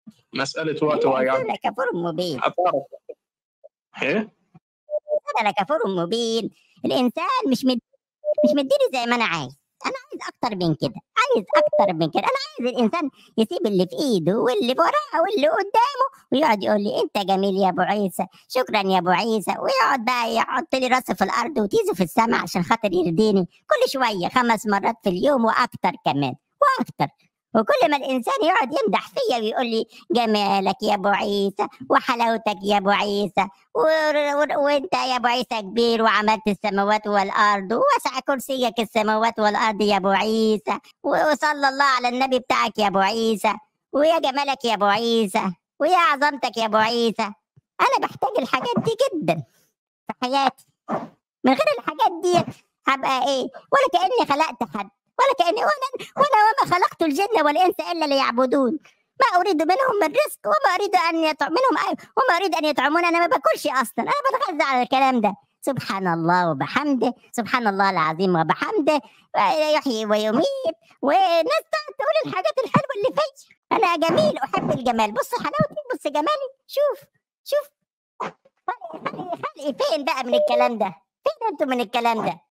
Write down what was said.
مسألة وقت الإنسان ويعني لكفور مبين هتعرف إيه؟ الإنسان لكفور مبين الإنسان مش مد... مش مديني زي ما أنا عايز أنا عايز أكتر من كده عايز أكتر من كده أنا عايز الإنسان يسيب اللي في إيده واللي في وراه واللي قدامه ويقعد يقول لي أنت جميل يا أبو عيسى شكرا يا أبو عيسى ويقعد بقى يحط لي راسه في الأرض وتيزه في السماء عشان خاطر يرضيني كل شوية خمس مرات في اليوم وأكتر كمان وأكتر وكل ما الإنسان يقعد يمدح فيا ويقول لي جمالك يا أبو عيسى وحلاوتك يا أبو عيسى و... و... وانت يا ابو عيسى كبير وعملت السماوات والارض ووسع كرسيك السماوات والارض يا ابو عيسى و- وصلى الله على النبي بتاعك يا ابو عيسى ويا جمالك يا ابو عيسى ويا عظمتك يا ابو عيسى انا بحتاج الحاجات دي جدا في حياتي من غير الحاجات دي هبقى ايه ولا كاني خلقت حد ولا كاني ولا ولا وما خلقت الجن والانس الا ليعبدون ما اريد منهم من رزق وما اريد ان يطعم منهم أي وما اريد ان يطعمون انا ما باكلش اصلا انا بتغذى على الكلام ده سبحان الله وبحمده سبحان الله العظيم وبحمده يحيي ويميت وناس تقعد تقول الحاجات الحلوه اللي فيا انا جميل احب الجمال بص حلاوتي بص جمالي شوف شوف خلقي خلقي خلقي فين بقى من الكلام ده فين انتوا من الكلام ده